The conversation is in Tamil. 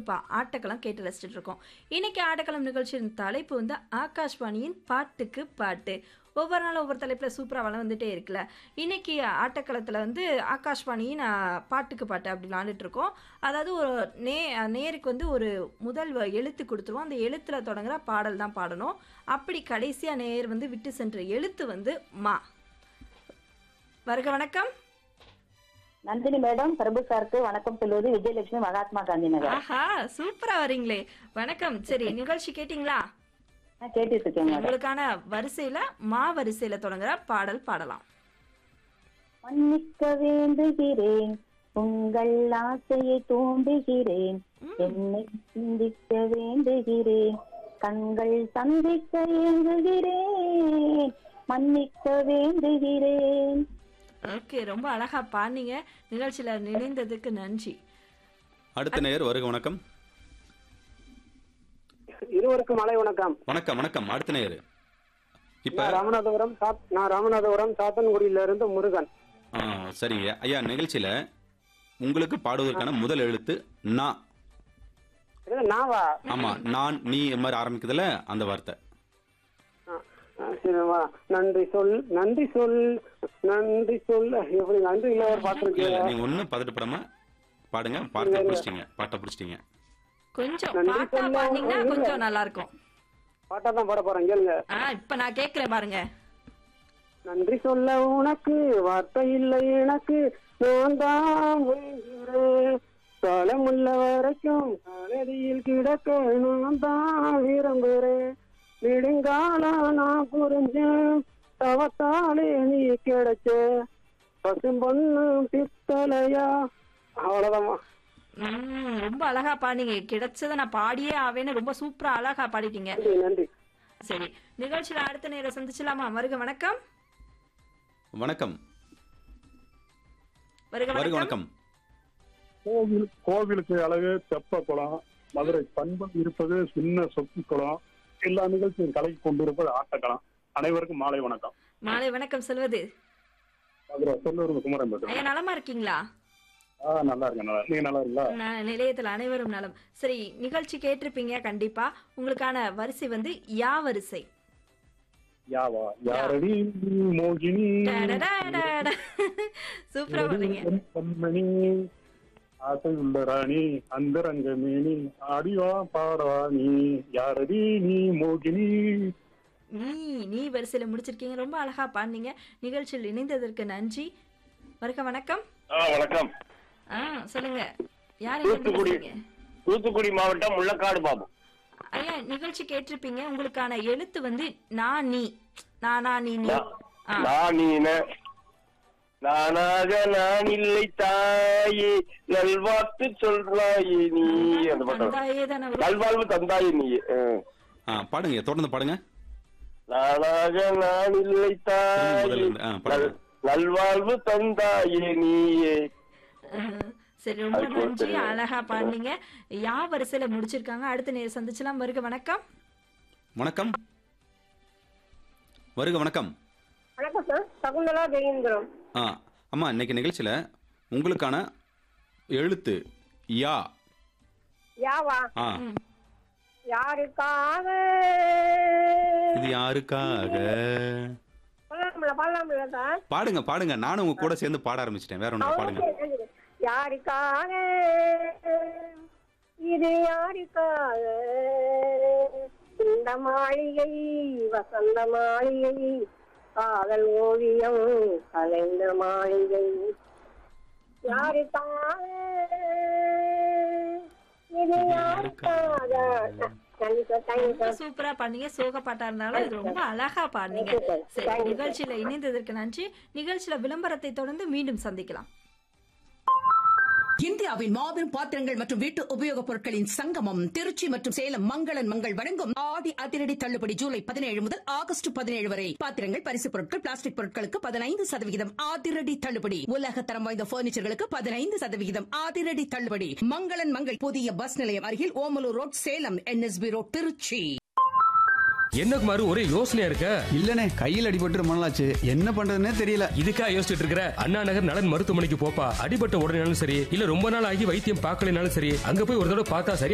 சுறுசுறுப்பா ஆட்டக்களம் கேட்டு ரசிச்சுட்டு இருக்கோம் இன்னைக்கு ஆட்டக்களம் நிகழ்ச்சியின் தலைப்பு வந்து ஆகாஷ்வாணியின் பாட்டுக்கு பாட்டு ஒவ்வொரு நாளும் ஒவ்வொரு தலைப்பில் சூப்பராக வளம் வந்துட்டே இருக்குல்ல இன்னைக்கு ஆட்டக்களத்தில் வந்து ஆகாஷ்வாணியின் ஆ, பாட்டுக்கு பாட்டு அப்படி விளாண்டுட்டு இருக்கோம் அதாவது ஒரு நே நேருக்கு வந்து ஒரு முதல் வ- எழுத்து கொடுத்துருவோம் அந்த எழுத்தில் தொடங்குற பாடல் தான் பாடணும் அப்படி கடைசியாக நேர் வந்து விட்டு சென்ற எழுத்து வந்து மா வருக வணக்கம் நந்தினி மேடம் பிரபு சாருக்கு வணக்கம் சொல்வது விஜயலட்சுமி மகாத்மா காந்தி நகர் ஆஹா சூப்பரா வரீங்களே வணக்கம் சரி நிகழ்ச்சி கேட்டிங்களா நான் கேட்டுட்டு இருக்கேன் மேடம் உங்களுக்கான வரிசையில மா வரிசையில தொடங்குற பாடல் பாடலாம் மன்னிக்க வேண்டுகிறேன் உங்கள் ஆசையை தூண்டுகிறேன் என்னை சிந்திக்க வேண்டுகிறேன் கண்கள் சந்திக்க ஏங்குகிறேன் மன்னிக்க வேண்டுகிறேன் ஓகே ரொம்ப அழகா பாடினீங்க நிகழ்ச்சியில நினைந்ததுக்கு நன்றி அடுத்த நேயர் வருக வணக்கம் இருவருக்கும் மாலை வணக்கம் வணக்கம் வணக்கம் அடுத்த நேயர் இப்ப நான் ராமநாதபுரம் சாத்- நான் ராமநாதபுரம் சாத்தன்குடியில இருந்து முருகன் ஆ, சரிங்க ஐயா நிகழ்ச்சியில உங்களுக்கு பாடுவதற்கான முதல் எழுத்து நா இது நாவா ஆமா நான் நீ இந்த மாதிரி ஆரம்பிக்குதுல அந்த வார்த்தை ஆ, ஆ, சரிவா நன்றி சொல் நன்றி சொல் நன்றி சொல் எப்படி நன்றி இல்ல ஒரு பாட்டு இல்ல இருக்கு இல்ல நீங்க ஒண்ணும் பதட்டப்படாம பாடுங்க பாட்டை பிடிச்சிட்டீங்க பாட்டை பிடிச்சிட்டீங்க கொஞ்சம் நன்றி பாட்டா சொல்ல பாடினீங்கன்னா இருங்க. கொஞ்சம் நல்லா இருக்கும் பாட்டா தான் பாட போறேன் கேளுங்க ஆ இப்ப நான் கேட்கிறேன் பாருங்க நன்றி சொல்ல உனக்கு வார்த்தை இல்லை எனக்கு நான் தான் முயல்கிறேன் காலமுள்ள வரைக்கும் காலடியில் கிடக்க நான் தான் விரும்புகிறேன் நெடுங்காலம் நான் புரிஞ்சேன் தவத்தாலே நீ கிடைச்ச பசும்பொண்ணு பித்தளையா அவ்வளவுதாம்மா ம், ரொம்ப அழகா பாடினீங்க கிடைச்சதை நான் பாடியே ஆவேன்னு ரொம்ப சூப்பரா அழகா பாடிட்டீங்க நன்றி நன்றி சரி நிகழ்ச்சியில அடுத்த நேரம் சந்திச்சலாமா வருக வணக்கம் வணக்கம் வருக வருக வணக்கம் வணக்கம் கோவில் கோவிலுக்கு அழகு தெப்ப குளம் மதுரை பண்பம் இருப்பது சின்ன சொப்பு குளம் எல்லா நிகழ்ச்சியும் கலைக்கு கொண்டிருப்பது ஆட்டக்களம் அனைவருக்கும் மாலை வணக்கம் மாலை வணக்கம் செல்வது மதுரை சொல்லூர் குமரன் பேசுறேன் ஐயா நலமா இருக்கீங்களா ஆ நல்லா இருக்கேன் நல்லா நீங்க நல்லா இருக்கீங்களா ந- நிலையத்தில் அனைவரும் நலம் சரி நிகழ்ச்சி கேட்டிருப்பீங்க கண்டிப்பா உங்களுக்கான வரிசை வந்து யா வரிசை யாவா யாரடி மோகினி டடடடட. சூப்பரா பண்ணீங்க பொன்மணி ஆசை உள்ள ராணி அந்தரங்க மேனி ஆடிவா பாடவா நீ யாரடி நீ மோகினி நீ நீ வரிசையில முடிச்சிருக்கீங்க ரொம்ப அழகா பாடினீங்க நிகழ்ச்சியில் இணைந்ததற்கு நன்றி வருக வணக்கம் ஆ வணக்கம் ஆ சொல்லுங்க யார் எங்க இருந்து தூத்துக்குடி. பேசுறீங்க? தூத்துக்குடி மாவட்டம் முள்ளக்காடு பாபு ஐயா நிகழ்ச்சி கேட்டிருப்பீங்க உங்களுக்கான எழுத்து வந்து நான் நீ நானா நீ நீ நான் ஆ நான் நீன நானாக நான் இல்லை தாயே நல்வாக்கு சொல்றாயே நீ அந்த பாட்டு தந்தாயே தானே வரும். நல்வாழ்வு தந்தாயே நீ ஆ பாடுங்க தொடர்ந்து பாடுங்க நானாக நான் இல்லை திரும்ப முதல்ல தாயே இருந்து. ஆ, பாடுங்க. நல்- நல்வாழ்வு தந்தாயே நீயே அஹ், சரி ரொம்ப அதுக்கு நன்றி ஒருத்தர் அழகா பாடினீங்க யா வரிசையில முடிச்சிருக்காங்க அடுத்த நேரம் சந்திச்சலாம் வருக வணக்கம் வணக்கம் வருக வணக்கம் வணக்கம் சார் சகுந்தலா ஜெயேந்திரம் ஆ அம்மா இன்னைக்கு நிகழ்ச்சியில உங்களுக்கான எழுத்து யா யாவா ஆ யாருக்காக இது யாருக்காக சொல்லலாம்ல பாடலாம்ல சார் பாடுங்க பாடுங்க நானும் உங்க கூட சேர்ந்து பாட ஆரம்பிச்சிட்டேன் வேற ஒன்று பாடுங்க யாருக்காக இது யாருக்காக இந்த மாளிகை வசந்த மாளிகை காதல் ஓவியம் கலைந்த மாளிகை யாருக்காக இது யாருக்காக நன்றி சார் தேங்க்யூ ரொம்ப சார் சூப்பரா பாடுனீங்க சோக பாட்டா இருந்தாலும் இது ரொம்ப அழகா பாடுனீங்க Thank you, sir. சரி Thank you, sir. நிகழ்ச்சியில இணைந்ததற்கு நன்றி நிகழ்ச்சியில விளம்பரத்தை தொடர்ந்து மீண்டும் சந்திக்கலாம் இந்தியாவின் மாபெரும் பாத்திரங்கள் மற்றும் வீட்டு உபயோகப் பொருட்களின் சங்கமம் திருச்சி மற்றும் சேலம் மங்களன் மங்கள் வழங்கும் ஆடி அதிரடி தள்ளுபடி ஜூலை பதினேழு முதல் ஆகஸ்ட் பதினேழு வரை பாத்திரங்கள் பரிசுப் பொருட்கள் பிளாஸ்டிக் பொருட்களுக்கு பதினைந்து சதவிகிதம் அதிரடி தள்ளுபடி உலக தரம் வாய்ந்த பர்னிச்சர்களுக்கு பதினைந்து சதவிகிதம் அதிரடி தள்ளுபடி மங்களன் மங்கள் புதிய பஸ் நிலையம் அருகில் Omalur road Salem NSB road Tiruchi என்ன குமார் ஒரே யோசனையா இருக்க இல்லனே கையில் அடிபட்டு ரொம்ப நாளாச்சு என்ன பண்றதுன்னே தெரியல இதுக்கா யோசிச்சுட்டு இருக்கிற அண்ணா நகர் நலன் மருத்துவமனைக்கு போப்பா அடிபட்ட உடனேனாலும் சரி இல்ல ரொம்ப நாள் ஆகி வைத்தியம் பார்க்கலனாலும் சரி அங்க போய் ஒரு தடவை பார்த்தா சரி